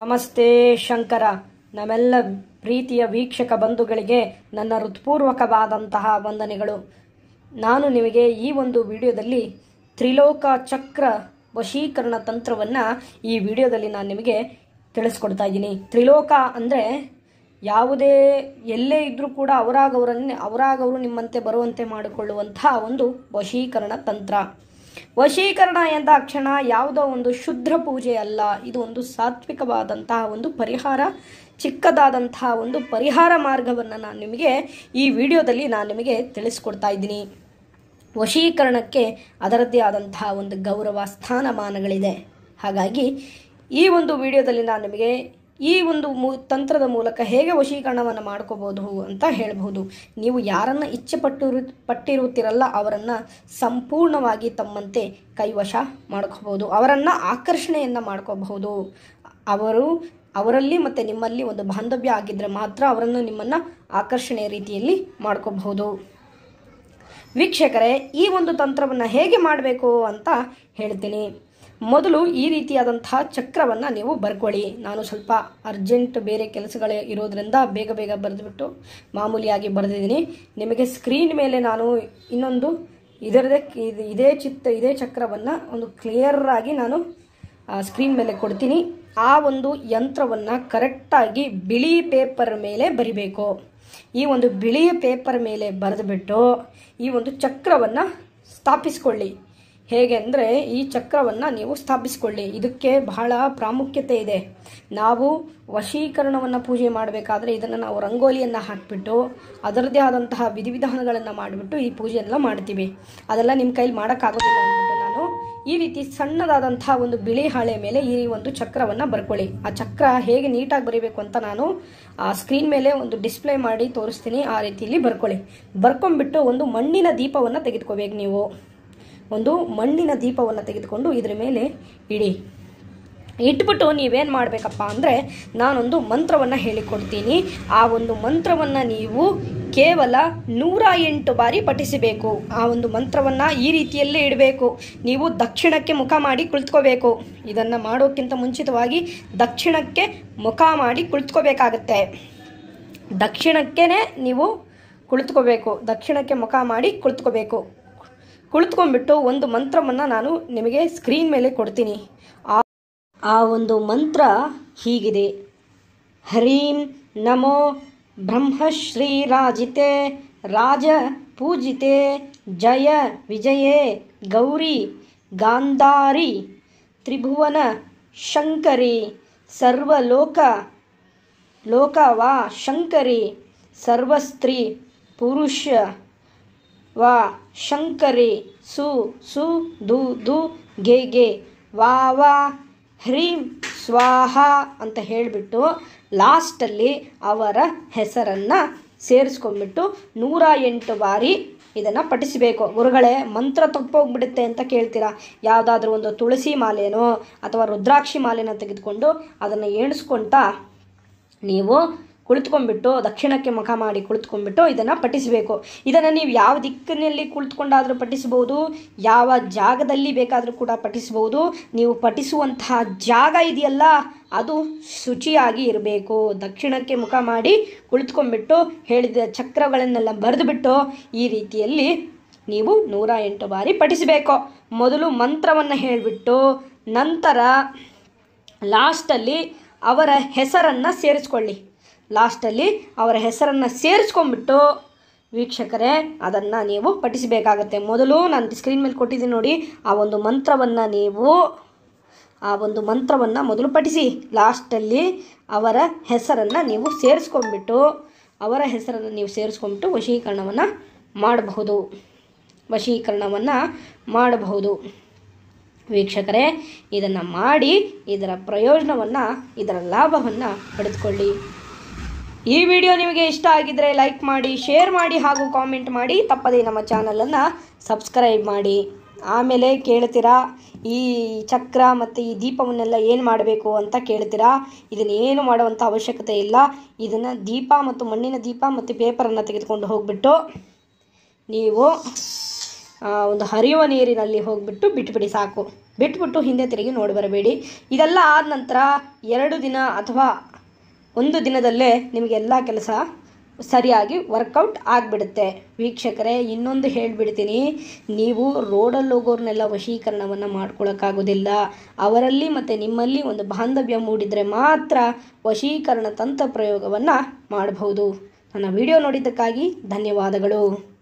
ನಮಸ್ತೆ ಶಂಕರ ನಮ್ಮೆಲ್ಲ ಪ್ರೀತಿಯ ವೀಕ್ಷಕ ಬಂಧುಗಳಿಗೆ ನನ್ನ ಹೃತ್ಪೂರ್ವಕವಾದಂತಹ ವಂದನೆಗಳು ನಾನು ನಿಮಗೆ ಈ ಒಂದು ವಿಡಿಯೋದಲ್ಲಿ ತ್ರಿಲೋಕ ಚಕ್ರ ವಶೀಕರಣ ತಂತ್ರವನ್ನು ಈ ವಿಡಿಯೋದಲ್ಲಿ ನಾನು ನಿಮಗೆ ತಿಳಿಸ್ಕೊಡ್ತಾ ಇದ್ದೀನಿ ತ್ರಿಲೋಕ ಅಂದರೆ ಯಾವುದೇ ಎಲ್ಲೇ ಇದ್ದರೂ ಕೂಡ ಅವರಾಗವರನ್ನೇ ಅವರಾಗವರು ನಿಮ್ಮಂತೆ ಬರುವಂತೆ ಮಾಡಿಕೊಳ್ಳುವಂತಹ ಒಂದು ವಶೀಕರಣ ತಂತ್ರ ವಶೀಕರಣ ಎಂದಾಕ್ಷಣ ಯಾವುದೋ ಒಂದು ಶುದ್ಧ ಪೂಜೆ ಅಲ್ಲ ಇದು ಒಂದು ಸಾತ್ವಿಕವಾದಂತಹ ಒಂದು ಪರಿಹಾರ ಚಿಕ್ಕದಾದಂತಹ ಒಂದು ಪರಿಹಾರ ಮಾರ್ಗವನ್ನು ನಾನು ನಿಮಗೆ ಈ ವಿಡಿಯೋದಲ್ಲಿ ನಾನು ನಿಮಗೆ ತಿಳಿಸ್ಕೊಡ್ತಾ ಇದ್ದೀನಿ ವಶೀಕರಣಕ್ಕೆ ಅದರದ್ದೇ ಆದಂತಹ ಒಂದು ಗೌರವ ಸ್ಥಾನಮಾನಗಳಿದೆ ಹಾಗಾಗಿ ಈ ಒಂದು ವಿಡಿಯೋದಲ್ಲಿ ನಾನು ನಿಮಗೆ ಈ ಒಂದು ಮೂ ತಂತ್ರದ ಮೂಲಕ ಹೇಗೆ ವಶೀಕರಣವನ್ನು ಮಾಡ್ಕೋಬೋದು ಅಂತ ಹೇಳಬಹುದು ನೀವು ಯಾರನ್ನು ಇಚ್ಛೆ ಪಟ್ಟಿರು ಪಟ್ಟಿರುತ್ತೀರಲ್ಲ ಅವರನ್ನು ಸಂಪೂರ್ಣವಾಗಿ ತಮ್ಮಂತೆ ಕೈವಶ ಮಾಡ್ಕೋಬೋದು ಅವರನ್ನು ಆಕರ್ಷಣೆಯನ್ನು ಮಾಡ್ಕೋಬಹುದು ಅವರು ಅವರಲ್ಲಿ ಮತ್ತು ನಿಮ್ಮಲ್ಲಿ ಒಂದು ಬಾಂಧವ್ಯ ಆಗಿದ್ದರೆ ಮಾತ್ರ ಅವರನ್ನು ನಿಮ್ಮನ್ನು ಆಕರ್ಷಣೆಯ ರೀತಿಯಲ್ಲಿ ಮಾಡ್ಕೋಬಹುದು ವೀಕ್ಷಕರೇ ಈ ಒಂದು ತಂತ್ರವನ್ನು ಹೇಗೆ ಮಾಡಬೇಕು ಅಂತ ಹೇಳ್ತೀನಿ ಮೊದಲು ಈ ರೀತಿಯಾದಂತಹ ಚಕ್ರವನ್ನು ನೀವು ಬರ್ಕೊಳ್ಳಿ ನಾನು ಸ್ವಲ್ಪ ಅರ್ಜೆಂಟ್ ಬೇರೆ ಕೆಲಸಗಳೇ ಇರೋದ್ರಿಂದ ಬೇಗ ಬೇಗ ಬರೆದುಬಿಟ್ಟು ಮಾಮೂಲಿಯಾಗಿ ಬರೆದಿದ್ದೀನಿ ನಿಮಗೆ ಸ್ಕ್ರೀನ್ ಮೇಲೆ ನಾನು ಇನ್ನೊಂದು ಇದರದೇ ಇದು ಇದೇ ಚಿತ್ತ ಇದೇ ಚಕ್ರವನ್ನು ಒಂದು ಕ್ಲಿಯರ್ ಆಗಿ ನಾನು ಸ್ಕ್ರೀನ್ ಮೇಲೆ ಕೊಡ್ತೀನಿ ಆ ಒಂದು ಯಂತ್ರವನ್ನು ಕರೆಕ್ಟಾಗಿ ಬಿಳಿ ಪೇಪರ್ ಮೇಲೆ ಬರಿಬೇಕು ಈ ಒಂದು ಬಿಳಿಯ ಪೇಪರ್ ಮೇಲೆ ಬರೆದುಬಿಟ್ಟು ಈ ಒಂದು ಚಕ್ರವನ್ನು ಸ್ಥಾಪಿಸ್ಕೊಳ್ಳಿ ಹೇಗೆ ಅಂದರೆ ಈ ಚಕ್ರವನ್ನು ನೀವು ಸ್ಥಾಪಿಸಿಕೊಳ್ಳಿ ಇದಕ್ಕೆ ಬಹಳ ಪ್ರಾಮುಖ್ಯತೆ ಇದೆ ನಾವು ವಶೀಕರಣವನ್ನು ಪೂಜೆ ಮಾಡಬೇಕಾದ್ರೆ ಇದನ್ನು ನಾವು ರಂಗೋಲಿಯನ್ನು ಹಾಕಿಬಿಟ್ಟು ಅದರದ್ದೇ ಆದಂತಹ ವಿಧಿವಿಧಾನಗಳನ್ನು ಮಾಡಿಬಿಟ್ಟು ಈ ಪೂಜೆಯೆಲ್ಲ ಮಾಡ್ತೀವಿ ಅದೆಲ್ಲ ನಿಮ್ಮ ಕೈಲಿ ಮಾಡೋಕ್ಕಾಗೋದಿಲ್ಲ ಅಂದ್ಬಿಟ್ಟು ನಾನು ಈ ರೀತಿ ಸಣ್ಣದಾದಂತಹ ಒಂದು ಬಿಳಿ ಹಾಳೆ ಮೇಲೆ ಈ ಒಂದು ಚಕ್ರವನ್ನು ಬರ್ಕೊಳ್ಳಿ ಆ ಚಕ್ರ ಹೇಗೆ ನೀಟಾಗಿ ಬರೀಬೇಕು ಅಂತ ನಾನು ಆ ಸ್ಕ್ರೀನ್ ಮೇಲೆ ಒಂದು ಡಿಸ್ಪ್ಲೇ ಮಾಡಿ ತೋರಿಸ್ತೀನಿ ಆ ರೀತಿಯಲ್ಲಿ ಬರ್ಕೊಳ್ಳಿ ಬರ್ಕೊಂಡ್ಬಿಟ್ಟು ಒಂದು ಮಣ್ಣಿನ ದೀಪವನ್ನು ತೆಗೆದುಕೋಬೇಕು ನೀವು ಒಂದು ಮಣ್ಣಿನ ದೀಪವನ್ನು ತೆಗೆದುಕೊಂಡು ಇದರ ಮೇಲೆ ಇಡಿ ಇಟ್ಬಿಟ್ಟು ನೀವೇನು ಮಾಡಬೇಕಪ್ಪ ಅಂದರೆ ನಾನೊಂದು ಮಂತ್ರವನ್ನು ಹೇಳಿಕೊಡ್ತೀನಿ ಆ ಒಂದು ಮಂತ್ರವನ್ನು ನೀವು ಕೇವಲ ನೂರ ಎಂಟು ಬಾರಿ ಪಠಿಸಬೇಕು ಆ ಒಂದು ಮಂತ್ರವನ್ನು ಈ ರೀತಿಯಲ್ಲೇ ಇಡಬೇಕು ನೀವು ದಕ್ಷಿಣಕ್ಕೆ ಮುಖ ಮಾಡಿ ಕುಳಿತುಕೋಬೇಕು ಇದನ್ನು ಮಾಡೋಕ್ಕಿಂತ ಮುಂಚಿತವಾಗಿ ದಕ್ಷಿಣಕ್ಕೆ ಮುಖ ಮಾಡಿ ಕುಳಿತುಕೋಬೇಕಾಗತ್ತೆ ದಕ್ಷಿಣಕ್ಕೇ ನೀವು ಕುಳಿತುಕೋಬೇಕು ದಕ್ಷಿಣಕ್ಕೆ ಮುಖ ಮಾಡಿ ಕುಳಿತುಕೋಬೇಕು ಕುಳಿತುಕೊಂಡ್ಬಿಟ್ಟು ಒಂದು ಮಂತ್ರವನ್ನು ನಾನು ನಿಮಗೆ ಸ್ಕ್ರೀನ್ ಮೇಲೆ ಕೊಡ್ತೀನಿ ಆ ಆ ಒಂದು ಮಂತ್ರ ಹೀಗಿದೆ ಹರೀಂ ನಮೋ ಬ್ರಹ್ಮಶ್ರೀರಾಜಿತೆ ರಾಜ ಪೂಜಿತೆ ಜಯ ವಿಜಯೇ ಗೌರಿ ಗಾಂಧಾರಿ ತ್ರಿಭುವನ ಶಂಕರಿ ಸರ್ವಲೋಕ ಲೋಕ ವಾ ಶಂಕರಿ ಸರ್ವಸ್ತ್ರೀ ಪುರುಷ ವಾ ಶಂಕರಿ ಸು ಸು ದು ದು ಗೆ ಗೆ ವಾ ವಾ ಹ್ರೀಂ ಸ್ವಾಹ ಅಂತ ಹೇಳಿಬಿಟ್ಟು ಲಾಸ್ಟಲ್ಲಿ ಅವರ ಹೆಸರನ್ನು ಸೇರಿಸ್ಕೊಂಡ್ಬಿಟ್ಟು ನೂರ ಎಂಟು ಬಾರಿ ಇದನ್ನು ಪಠಿಸಬೇಕು ಗುರುಗಳೇ ಮಂತ್ರ ತಪ್ಪೋಗ್ಬಿಡುತ್ತೆ ಅಂತ ಕೇಳ್ತೀರಾ ಯಾವುದಾದ್ರೂ ಒಂದು ತುಳಸಿ ಮಾಲೆನೋ ಅಥವಾ ರುದ್ರಾಕ್ಷಿ ಮಾಲೆನ ತೆಗೆದುಕೊಂಡು ಅದನ್ನು ಎಣಿಸ್ಕೊಳ್ತಾ ನೀವು ಕುಳಿತುಕೊಂಡ್ಬಿಟ್ಟು ದಕ್ಷಿಣಕ್ಕೆ ಮುಖ ಮಾಡಿ ಕುಳಿತುಕೊಂಡ್ಬಿಟ್ಟು ಇದನ್ನು ಪಠಿಸಬೇಕು ಇದನ್ನು ನೀವು ಯಾವ ದಿಕ್ಕಿನಲ್ಲಿ ಕುಳಿತುಕೊಂಡಾದರೂ ಪಠಿಸಬಹುದು ಯಾವ ಜಾಗದಲ್ಲಿ ಬೇಕಾದರೂ ಕೂಡ ಪಠಿಸಬಹುದು ನೀವು ಪಠಿಸುವಂತಹ ಜಾಗ ಇದೆಯಲ್ಲ ಅದು ಶುಚಿಯಾಗಿ ಇರಬೇಕು ದಕ್ಷಿಣಕ್ಕೆ ಮುಖ ಮಾಡಿ ಕುಳಿತುಕೊಂಡ್ಬಿಟ್ಟು ಹೇಳಿದ ಚಕ್ರಗಳನ್ನೆಲ್ಲ ಬರೆದುಬಿಟ್ಟು ಈ ರೀತಿಯಲ್ಲಿ ನೀವು ನೂರ ಎಂಟು ಬಾರಿ ಪಠಿಸಬೇಕು ಮೊದಲು ಮಂತ್ರವನ್ನು ಹೇಳಿಬಿಟ್ಟು ನಂತರ ಲಾಸ್ಟಲ್ಲಿ ಅವರ ಹೆಸರನ್ನು ಸೇರಿಸ್ಕೊಳ್ಳಿ ಲಾಸ್ಟಲ್ಲಿ ಅವರ ಹೆಸರನ್ನು ಸೇರಿಸ್ಕೊಂಡ್ಬಿಟ್ಟು ವೀಕ್ಷಕರೇ ಅದನ್ನು ನೀವು ಪಠಿಸಬೇಕಾಗತ್ತೆ ಮೊದಲು ನಾನು ಸ್ಕ್ರೀನ್ ಮೇಲೆ ಕೊಟ್ಟಿದ್ದೀನಿ ನೋಡಿ ಆ ಒಂದು ಮಂತ್ರವನ್ನು ನೀವು ಆ ಒಂದು ಮಂತ್ರವನ್ನು ಮೊದಲು ಪಠಿಸಿ ಲಾಸ್ಟಲ್ಲಿ ಅವರ ಹೆಸರನ್ನು ನೀವು ಸೇರಿಸ್ಕೊಂಡ್ಬಿಟ್ಟು ಅವರ ಹೆಸರನ್ನು ನೀವು ಸೇರಿಸ್ಕೊಂಡ್ಬಿಟ್ಟು ವಶೀಕರಣವನ್ನು ಮಾಡಬಹುದು ವಶೀಕರಣವನ್ನು ಮಾಡಬಹುದು ವೀಕ್ಷಕರೇ ಇದನ್ನು ಮಾಡಿ ಇದರ ಪ್ರಯೋಜನವನ್ನು ಇದರ ಲಾಭವನ್ನು ಪಡೆದುಕೊಳ್ಳಿ ಈ ವಿಡಿಯೋ ನಿಮಗೆ ಇಷ್ಟ ಆಗಿದ್ದರೆ ಲೈಕ್ ಮಾಡಿ ಶೇರ್ ಮಾಡಿ ಹಾಗೂ ಕಾಮೆಂಟ್ ಮಾಡಿ ತಪ್ಪದೇ ನಮ್ಮ ಚಾನಲನ್ನು ಸಬ್ಸ್ಕ್ರೈಬ್ ಮಾಡಿ ಆಮೇಲೆ ಕೇಳ್ತೀರಾ ಈ ಚಕ್ರ ಮತ್ತು ಈ ದೀಪವನ್ನೆಲ್ಲ ಏನು ಮಾಡಬೇಕು ಅಂತ ಕೇಳ್ತೀರಾ ಇದನ್ನು ಏನು ಮಾಡುವಂಥ ಅವಶ್ಯಕತೆ ಇಲ್ಲ ಇದನ್ನು ದೀಪ ಮತ್ತು ಮಣ್ಣಿನ ದೀಪ ಮತ್ತು ಪೇಪರನ್ನು ತೆಗೆದುಕೊಂಡು ಹೋಗಿಬಿಟ್ಟು ನೀವು ಆ, ಒಂದು ಹರಿಯುವ ನೀರಿನಲ್ಲಿ ಹೋಗಿಬಿಟ್ಟು ಬಿಟ್ಬಿಡಿ ಸಾಕು ಬಿಟ್ಬಿಟ್ಟು ಹಿಂದೆ ತಿರುಗಿ ನೋಡಿ ಬರಬೇಡಿ ಇದೆಲ್ಲ ಆದ ನಂತರ ಎರಡು ದಿನ ಅಥವಾ ಒಂದು ದಿನದಲ್ಲೇ ನಿಮಗೆಲ್ಲ ಕೆಲಸ ಸರಿಯಾಗಿ ವರ್ಕೌಟ್ ಆಗಿಬಿಡುತ್ತೆ ವೀಕ್ಷಕರೇ ಇನ್ನೊಂದು ಹೇಳಿಬಿಡ್ತೀನಿ ನೀವು ರೋಡಲ್ಲಿ ಹೋಗೋರ್ನೆಲ್ಲ ವಶೀಕರಣವನ್ನು ಮಾಡ್ಕೊಳ್ಳೋಕ್ಕಾಗೋದಿಲ್ಲ ಅವರಲ್ಲಿ ಮತ್ತು ನಿಮ್ಮಲ್ಲಿ ಒಂದು ಬಾಂಧವ್ಯ ಮೂಡಿದರೆ ಮಾತ್ರ ವಶೀಕರಣ ತಂತ್ರ ಪ್ರಯೋಗವನ್ನು ಮಾಡಬಹುದು ನನ್ನ ವಿಡಿಯೋ ನೋಡಿದ್ದಕ್ಕಾಗಿ ಧನ್ಯವಾದಗಳು